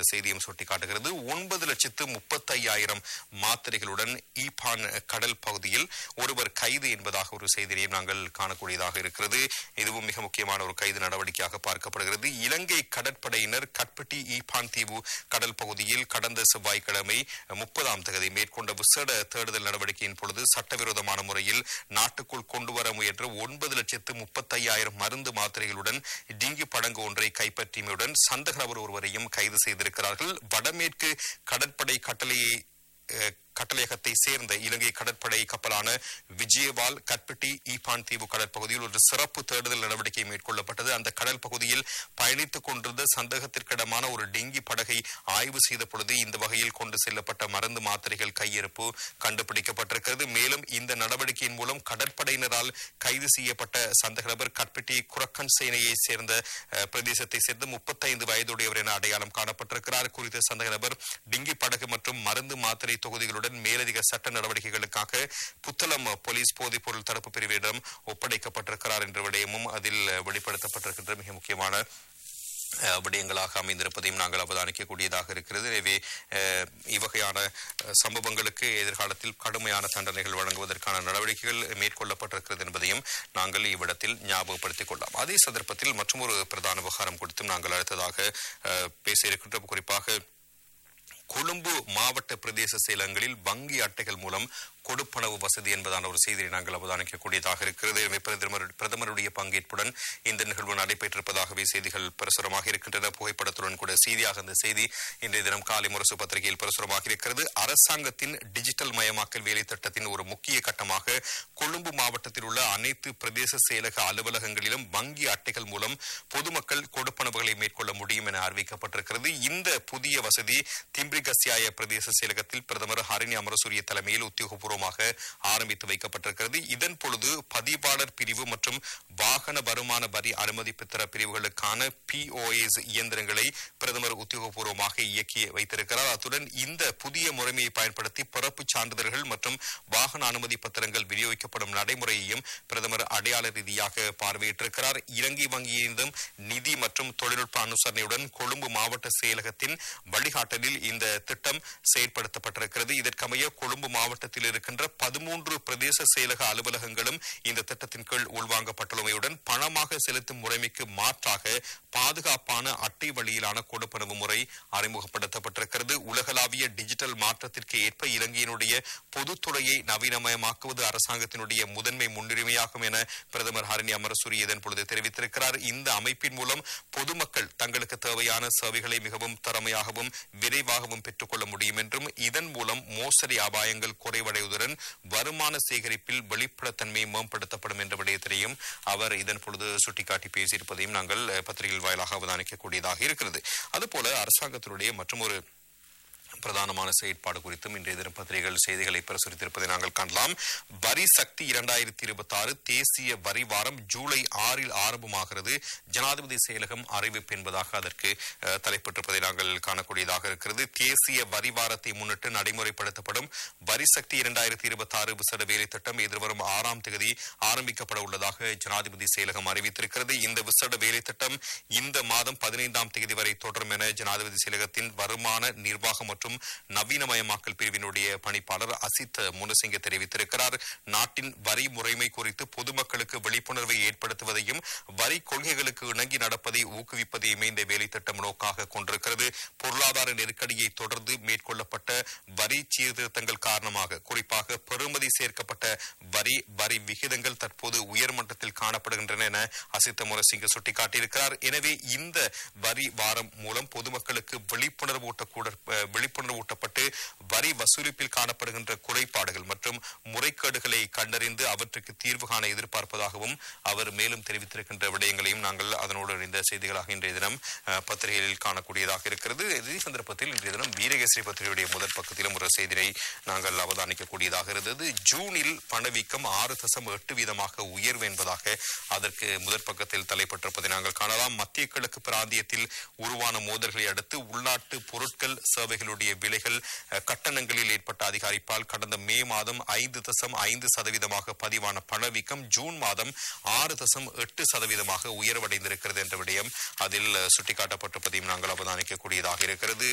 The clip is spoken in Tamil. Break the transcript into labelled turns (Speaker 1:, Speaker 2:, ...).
Speaker 1: செய்தியும் சுட்டிக்காட்டுகிறது ஒன்பது லட்சத்து முப்பத்தையாயிரம் மாத்திரைகளுடன் ஈபான் கடல் பகுதியில் ஒருவர் கைது என்பதாக ஒரு செய்தியையும் நாங்கள் காணக்கூடியதாக இருக்கிறது இதுவும் மிக முக்கியமான ஒரு கைது நடவடிக்கையாக பார்க்கப்படுகிறது இலங்கை கடற்படையினர் கட்பட்டி ஈபான் தீவு கடல் பகுதியில் கடந்த செவ்வாய்க்கிழமை முப்பதாம் தேதி மேற்கொண்ட விசேட தேடுதல் நடவடிக்கையின் பொழுது சட்டவிரோதமான முறையில் நாட்டுக்குள் கொண்டு வர முயன்ற ஒன்பது லட்சத்து முப்பத்தையாயிரம் மருந்து மாத்திரைகளுடன் டிங்கி படங்கு ஒன்றை கைப்பற்றியமையுடன் சந்தக நபர் ஒருவரையும் கைது செய்திருக்கிறார்கள் வடமேற்கு கடற்படை கட்டளையை அஹ், கட்டளையகத்தை சேர்ந்த இலங்கை கடற்படை கப்பலான விஜயவால் கட்பட்டி ஈபான் தீவு கடற்பகுதியில் ஒரு சிறப்பு தேடுதல் நடவடிக்கை மேற்கொள்ளப்பட்டது அந்த கடல் பகுதியில் பயணித்துக் கொண்டிருந்த சந்தேகத்திற்கிடமான ஒரு டெங்கி படகை ஆய்வு செய்த பொழுது இந்த வகையில் கொண்டு செல்லப்பட்ட மருந்து மாத்திரைகள் கையிருப்பு கண்டுபிடிக்கப்பட்டிருக்கிறது மேலும் இந்த நடவடிக்கையின் மூலம் கடற்படையினரால் கைது செய்யப்பட்ட சந்தேக நபர் கட்பட்டி குரக்கன் சேனையை சேர்ந்த அஹ், பிரதேசத்தை சேர்ந்த முப்பத்தைந்து வயதுடையவர் என அடையாளம் காணப்பட்டிருக்கிறார் குறித்த சந்தேக நபர் டிங்கி படகு மற்றும் மருந்து மாத்திரை தொகுதிகளுடன் மேலதிக சட்ட நடவடிக்கைகளுக்காக புத்தளம் போலீஸ் போதைப் பொருள் தடுப்பு பிரிவிடம் ஒப்படைக்கப்பட்டிருக்கிறார் என்ற விடயமும் அதில் வெளிப்படுத்தப்பட்டிருக்கின்ற மிக முக்கியமான அஹ், விடயங்களாக அமைந்திருப்பதையும் நாங்கள் அவதானிக்கக்கூடியதாக இருக்கிறது எனவே அஹ், இவ்வகையான அஹ், சம்பவங்களுக்கு எதிர்காலத்தில் கடுமையான தண்டனைகள் வழங்குவதற்கான நடவடிக்கைகள் மேற்கொள்ளப்பட்டிருக்கிறது என்பதையும் நாங்கள் இவ்விடத்தில் ஞாபகப்படுத்திக் கொள்ளலாம் அதே சந்தர்ப்பத்தில் மற்றொரு பிரதான விவகாரம் குறித்தும் நாங்கள் அடுத்ததாக அஹ், பேச இருக்கின்றோம் குறிப்பாக கொழும்பு மாவட்ட பிரதேச செயலகங்களில் வங்கி அட்டைகள் மூலம் கொடுப்பனவு வசதி என்பதான ஒரு செய்தியை நாங்கள் அவதானிக்கக்கூடியதாக இருக்கிறது எனவே பிரதமர் பிரதமருடைய பங்கேற்புடன் இந்த நிகழ்வு நடைபெற்றிருப்பதாகவே செய்திகள் பிரசுரமாக இருக்கின்றன புகைப்படத்துடன் கூட செய்தியாக இந்த செய்தி இன்றைய தினம் காலை முரசு பத்திரிகையில் பிரசுரமாக இருக்கிறது அரசாங்கத்தின் டிஜிட்டல் மயமாக்கல் வேலை திட்டத்தின் ஒரு முக்கிய கட்டமாக கொழும்பு மாவட்டத்தில் உள்ள அனைத்து பிரதேச செயலக அலுவலகங்களிலும் வங்கி அட்டைகள் மூலம் பொதுமக்கள் கொடுப்பனவுகளை மேற்கொள்ள முடியும் என அறிவிக்கப்பட்டிருக்கிறது இந்த புதிய வசதி திம்பிரிகசியாய பிரதேச செயலகத்தில் பிரதமர் ஹரிணி அமரசூரிய தலைமையில் உத்தியோகபூர்வமாக ஆரம்பித்து வைக்கப்பட்டிருக்கிறது இதன் பொழுது பதிவாளர் பிரிவு மற்றும் வாகன வருமான வரி அனுமதி பத்திர பிரிவுகளுக்கான பிஓஎஸ் இயந்திரங்களை பிரதமர் உத்தியோகபூர்வமாக இயக்கி வைத்திருக்கிறார் அத்துடன் இந்த புதிய முறைமையை பயன்படுத்தி பிறப்பு சான்றிதழ்கள் மற்றும் வாகன அனுமதி பத்திரங்கள் விநியோகிக்கப்படும் நடைமுறையையும் பிரதமர் அடையாள ரீதியாக பார்வையிட்டிருக்கிறார் இலங்கை வங்கியிலும் நிதி மற்றும் தொழில்நுட்ப அனுசரணையுடன் கொழும்பு மாவட்ட செயலகத்தின் வழிகாட்டலில் இந்த திட்டம் செயற்படுத்தப்பட்டிருக்கிறது இதற்கமைய கொழும்பு மாவட்டத்தில் இருக்கின்ற பதிமூன்று பிரதேச செயலக அலுவலகங்களும் இந்த திட்டத்தின் கீழ் உள்வாங்கப்பட்டுள்ளமையுடன் பணமாக செலுத்தும் முறைமைக்கு மாற்றாக பாதுகாப்பான அட்டை வழியிலான கொடுப்பனவு முறை அறிமுகப்படுத்தப்பட்டிருக்கிறது உலகளாவிய டிஜிட்டல் மாற்றத்திற்கு ஏற்ப இலங்கையினுடைய பொதுத்துறையை நவீனமயமாக்குவது அரசாங்கத்தினுடைய முதன்மை முன்னுரிமையாகும் என பிரதமர் ஹரணி அமரசூரி இதன் பொழுது தெரிவித்திருக்கிறார் இந்த அமைப்பின் மூலம் பொதுமக்கள் தங்களுக்கு தேவையான சேவைகளை மிகவும் திறமையாகவும் விரைவாகவும் பெற்றுக்கொள்ள முடியும் என்றும் இதன் மூலம் மோசடி அபாயங்கள் குறைவடைவதுடன் வருமான சேகரிப்பில் வெளிப்படைத்தன்மை மேம்படுத்தப்படும் என்ற விடயத்திலையும் அவர் இதன் பொழுது சுட்டிக்காட்டி பேசியிருப்பதையும் நாங்கள் அஹ், பத்திரிகைகள் வாயிலாக அவதானிக்கக்கூடியதாக இருக்கிறது அதுபோல அரசாங்கத்தினுடைய மற்றொரு பிரதானமான செயற்பாடு குறித்தும் இன்றைய தினம் பத்திரிகைகள் செய்திகளை பிரசுரித்திருப்பதை நாங்கள் காணலாம் வரி சக்தி இரண்டாயிரத்தி இருபத்தி ஆறு தேசிய வரி வாரம் ஜூலை ஆறில் ஆரம்பமாகிறது ஜனாதிபதி செயலகம் அறிவிப்பு என்பதாக அதற்கு அஹ், தலைப்பட்டிருப்பதை நாங்கள் காணக்கூடியதாக இருக்கிறது தேசிய வரி வாரத்தை முன்னிட்டு நடைமுறைப்படுத்தப்படும் வரி சக்தி இரண்டாயிரத்தி இருபத்தி ஆறு விசேட வேலை திட்டம் எதிர்வரும் ஆறாம் தேதி ஆரம்பிக்கப்பட உள்ளதாக ஜனாதிபதி செயலகம் அறிவித்திருக்கிறது இந்த விசேட வேலை திட்டம் இந்த மாதம் பதினைந்தாம் தேதி வரை தொடரும் என ஜனாதிபதி செயலகத்தின் வருமான நிர்வாகம் மற்றும் நவீனமயமாக்கல் பிரிவினுடைய பணிப்பாளர் அசித் முனசிங்க தெரிவித்திருக்கிறார் நாட்டின் வரி முறைமை குறித்து பொதுமக்களுக்கு விழிப்புணர்வை ஏற்படுத்துவதையும் வரி கொள்கைகளுக்கு இணங்கி நடப்பதை ஊக்குவிப்பதையுமே இந்த வேலை திட்டம் நோக்காக கொண்டிருக்கிறது பொருளாதார நெருக்கடியை தொடர்ந்து மேற்கொள்ளப்பட்ட வரி சீர்திருத்தங்கள் காரணமாக குறிப்பாக பெறுமதி சேர்க்கப்பட்ட வரி வரி விகிதங்கள் தற்போது உயர்மட்டத்தில் காணப்படுகின்றன என அசித்த முரசிங்க சுட்டிக்காட்டியிருக்கிறார் எனவே இந்த வரி வாரம் மூலம் பொதுமக்களுக்கு விழிப்புணர்வு ஊட்டக்கூட அஹ், விழிப்புணர்வு ஊட்டப்பட்டு வரி வசூலிப்பில் காணப்படுகின்ற குறைபாடுகள் மற்றும் முறைகேடுகளை கண்டறிந்து அவற்றுக்கு தீர்வு காண எதிர்பார்ப்பதாகவும் அவர் மேலும் தெரிவித்திருக்கின்ற விடயங்களையும் நாங்கள் அதனோடு இணைந்த செய்திகளாக இன்றைய தினம் அஹ், பத்திரிகைகளில் காணக்கூடியதாக இருக்கிறது இதே சந்தர்ப்பத்தில் இன்றைய தினம் வீரகேசரி பத்திரிகையுடைய முதல் பக்கத்திலும் ஒரு செய்தியை நாங்கள் அவதானிக்கக்கூடியதாக இருந்தது ஜூனில் பணவீக்கம் ஆறு தசம் எட்டு வீதமாக உயர்வு என்பதாக அதற்கு முதற் பக்கத்தில் தலைப்பட்டிருப்பதை நாங்கள் காணலாம் மத்திய கிழக்கு பிராந்தியத்தில் உருவான மோதல்களை அடுத்து உள்நாட்டு பொருட்கள் சேவைகளுடைய விலைகள் அஹ், கட்டணங்களில் ஏற்பட்ட அதிகரிப்பால் கடந்த மே மாதம் ஐந்து தசம் ஐந்து சதவீதமாக பதிவான பணவீக்கம் ஜூன் மாதம் ஆறு தசம் எட்டு சதவீதமாக உயர்வடைந்திருக்கிறது என்ற விடயம் அதில் அஹ், சுட்டிக்காட்டப்பட்டிருப்பதையும் நாங்கள் அவதானிக்கக்கூடியதாக இருக்கிறது